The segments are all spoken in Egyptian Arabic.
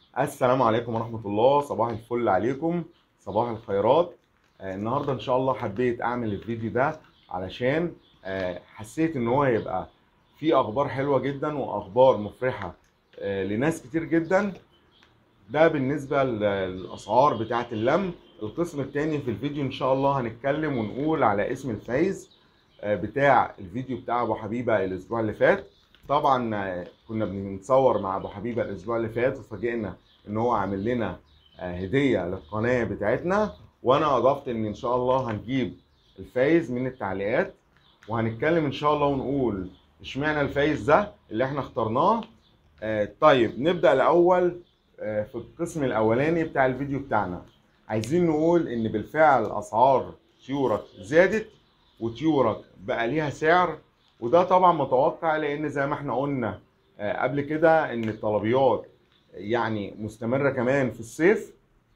السلام عليكم ورحمة الله صباح الفل عليكم صباح الخيرات آه النهاردة إن شاء الله حبيت أعمل الفيديو ده علشان آه حسيت إن هو هيبقى فيه أخبار حلوة جدا وأخبار مفرحة آه لناس كتير جدا ده بالنسبة للأسعار بتاعة اللم القسم التاني في الفيديو إن شاء الله هنتكلم ونقول على اسم الفايز آه بتاع الفيديو بتاع أبو حبيبة الأسبوع اللي فات طبعا آه، كنا بنتصور مع ابو حبيبه الاسبوع اللي فات وفاجئنا ان هو عامل لنا آه، هديه للقناه بتاعتنا وانا اضفت ان ان شاء الله هنجيب الفايز من التعليقات وهنتكلم ان شاء الله ونقول اشمعنى الفايز ده اللي احنا اخترناه آه، طيب نبدا الاول آه، في القسم الاولاني بتاع الفيديو بتاعنا عايزين نقول ان بالفعل اسعار طيورك زادت وطيورك بقى ليها سعر وده طبعا متوقع لان زي ما احنا قلنا آه، قبل كده ان الطلبيات يعني مستمرة كمان في الصيف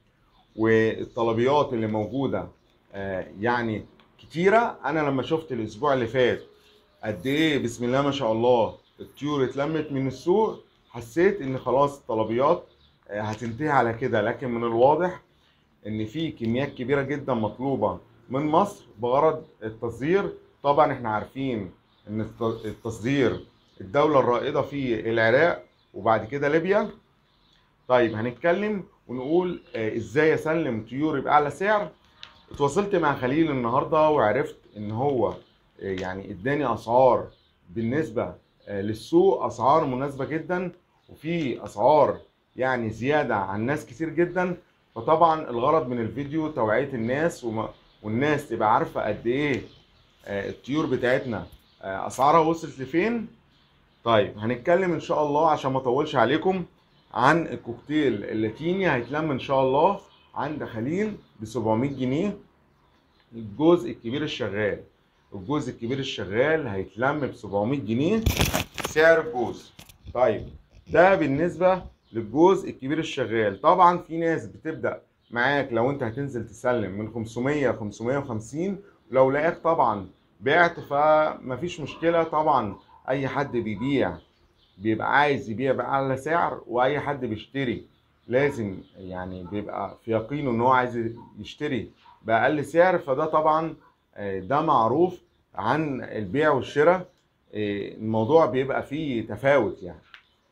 والطلبيات اللي موجودة آه، يعني كتيرة انا لما شفت الاسبوع اللي فات قد ايه بسم الله ما شاء الله الطيور اتلمت من السوق حسيت ان خلاص الطلبيات آه، هتنتهي على كده لكن من الواضح ان في كميات كبيرة جدا مطلوبة من مصر بغرض التصدير طبعا احنا عارفين ان الت- التصدير الدولة الرائدة فيه العراق وبعد كده ليبيا طيب هنتكلم ونقول آه، ازاي اسلم طيوري باعلى سعر اتواصلت مع خليل النهارده وعرفت ان هو آه، يعني اداني اسعار بالنسبة آه، للسوق اسعار مناسبة جدا وفي اسعار يعني زيادة عن ناس كتير جدا فطبعا الغرض من الفيديو توعية الناس وما والناس تبقى عارفة قد ايه آه، الطيور بتاعتنا آه، اسعارها وصلت لفين طيب هنتكلم ان شاء الله عشان ما اطولش عليكم عن الكوكتيل اللاتيني هيتلم ان شاء الله عند خليل ب 700 جنيه الجزء الكبير الشغال الجزء الكبير الشغال هيتلم ب 700 جنيه سعر الجوز طيب ده بالنسبة للجزء الكبير الشغال طبعا في ناس بتبدأ معاك لو انت هتنزل تسلم من 500 550 لو لقاك طبعا بعت فمفيش مشكلة طبعا اي حد بيبيع بيبقى عايز يبيع بأعلى سعر واي حد بيشتري لازم يعني بيبقى في يقينه ان هو عايز يشتري بأقل سعر فده طبعا آه، ده معروف عن البيع والشراء آه، الموضوع بيبقى فيه تفاوت يعني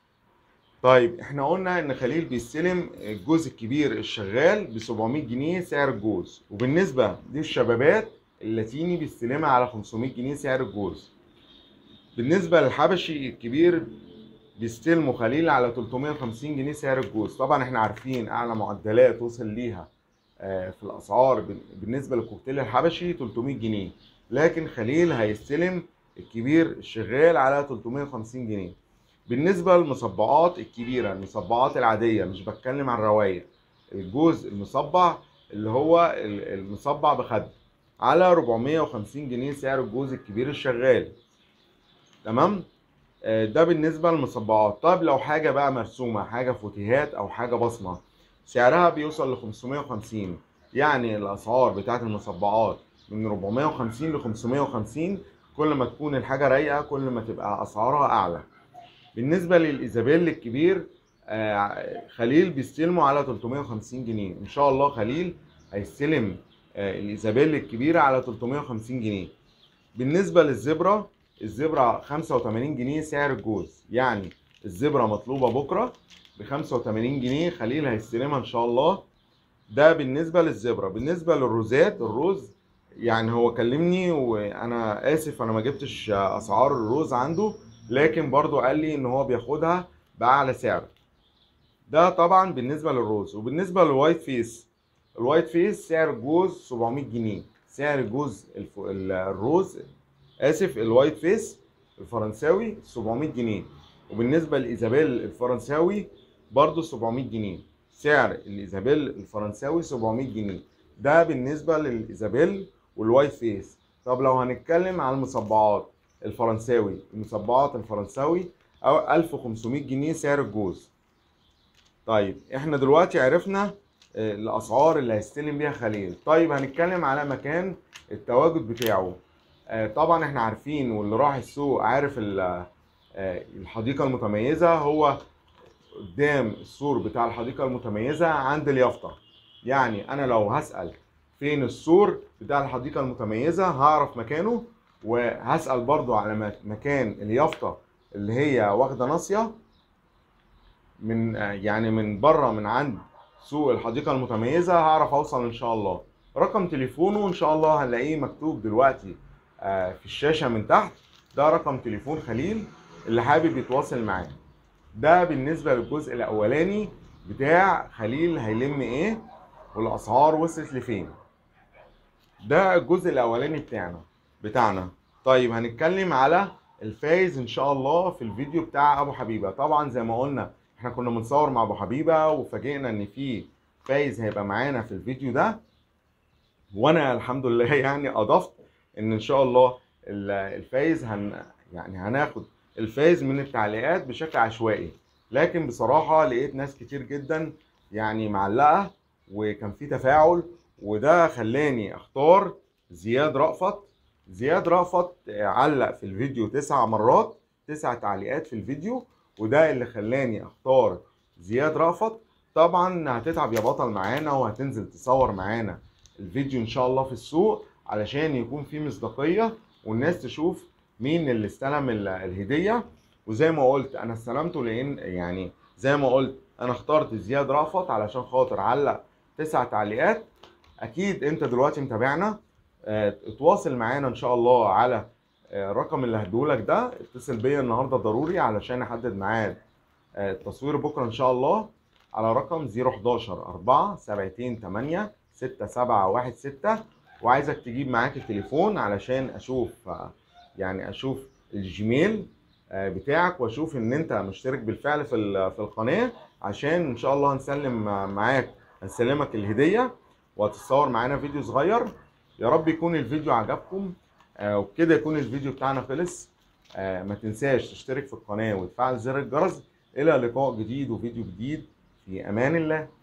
طيب احنا قلنا ان خليل بيستلم الجوز الكبير الشغال ب 700 جنيه سعر الجوز وبالنسبه للشبابات اللاتيني بيستلمها على 500 جنيه سعر الجوز بالنسبه للحبشي الكبير بيستلموا خليل على 350 جنيه سعر الجوز طبعا احنا عارفين اعلى معدلات وصل ليها آه، في الاسعار بال- بالنسبه للكوكتيل الحبشي 300 جنيه لكن خليل هيستلم الكبير الشغال على 350 جنيه بالنسبة للمصبعات الكبيرة المصبعات العادية مش بتكلم عن الرواية الجوز المصبع اللي هو ال- المصبع بخد على 450 جنيه سعر الجوز الكبير الشغال تمام آه، ده بالنسبة للمصبعات طب لو حاجة بقى مرسومة حاجة فوتيهات أو حاجة بصمة سعرها بيوصل ل 550 يعني الأسعار بتاعت المصبعات من 450 ل 550 كل ما تكون الحاجة رايقة كل ما تبقى أسعارها أعلى بالنسبة للإيزابيل الكبير آه، خليل بيستلموا على 350 جنيه إن شاء الله خليل هيستلم آه، الإيزابيل الكبيرة على 350 جنيه بالنسبة للزبرة الزبرة 85 جنيه سعر الجوز يعني الزبرة مطلوبة بكرة ب 85 جنيه خليل هيستلمها إن شاء الله ده بالنسبة للزبرة بالنسبة للروزات الروز يعني هو كلمني وانا اسف انا ما جبتش اسعار الروز عنده لكن برضو قال لي ان هو بياخدها باعلى سعر ده طبعا بالنسبة للروز وبالنسبة للوايت فيس الوايت فيس سعر الجوز 700 جنيه سعر الجوز الف... ال- الروز اسف الوايت فيس الفرنساوي 700 جنيه وبالنسبة لإيزابيل الفرنساوي برضو 700 جنيه سعر الإيزابيل الفرنساوي 700 جنيه ده بالنسبة للإيزابيل والوايت فيس طب لو هنتكلم على المصبعات الفرنساوي المصبعات الفرنساوي أو 1500 جنيه سعر الجوز طيب احنا دلوقتي عرفنا آه، الاسعار اللي هيستلم بيها خليل طيب هنتكلم على مكان التواجد بتاعه آه، طبعا احنا عارفين واللي راح السوق عارف ال- آه، الحديقة المتميزة هو قدام السور بتاع الحديقة المتميزة عند اليافطة يعني أنا لو هسأل فين السور بتاع الحديقة المتميزة هعرف مكانه وهسأل برضو على مك- مكان اليافطة اللي هي واخدة ناصية من يعني من بره من عند سوق الحديقة المتميزة هعرف أوصل إن شاء الله رقم تليفونه إن شاء الله هنلاقيه مكتوب دلوقتي آه، في الشاشة من تحت ده رقم تليفون خليل اللي حابب يتواصل معاه ده بالنسبة للجزء الأولاني بتاع خليل هيلم إيه والأسعار وصلت لفين ده الجزء الأولاني بتاعنا بتاعنا طيب هنتكلم على الفايز إن شاء الله في الفيديو بتاع أبو حبيبة طبعا زي ما قلنا احنا كنا بنصور مع أبو حبيبة وفاجئنا إن في فايز هيبقى معانا في الفيديو ده وانا الحمد لله يعني اضفت ان ان شاء الله ال- الفايز هن يعني هناخد الفايز من التعليقات بشكل عشوائي لكن بصراحة لقيت ناس كتير جدا يعني معلقة وكان في تفاعل وده خلاني اختار زياد رأفت زياد رأفت علق في الفيديو تسع مرات تسع تعليقات في الفيديو وده اللي خلاني اختار زياد رأفت طبعا هتتعب يا بطل معانا وهتنزل تصور معانا الفيديو ان شاء الله في السوق علشان يكون فيه مصداقية والناس تشوف مين اللي استلم ال- الهدية وزي ما قلت انا استلمته لان يعني زي ما قلت انا اخترت زياد رأفت علشان خاطر علق تسع تعليقات اكيد انت دلوقتي متابعنا اه، اتواصل معانا ان شاء الله على اه، الرقم اللي هديهولك ده اتصل بيا النهارده ضروري علشان احدد ميعاد اه، التصوير بكره ان شاء الله على رقم 011 4 72 8 6716 وعايزك تجيب معاك التليفون علشان اشوف آه، يعني اشوف الجيميل آه، بتاعك واشوف ان انت مشترك بالفعل في ال- في القناه عشان ان شاء الله هنسلم آه، معاك هنسلمك الهديه وهتتصور معانا فيديو صغير يا رب يكون الفيديو عجبكم آه، وبكده يكون الفيديو بتاعنا خلص آه، ما تنساش تشترك في القناه وتفعل زر الجرس الى لقاء جديد وفيديو جديد في امان الله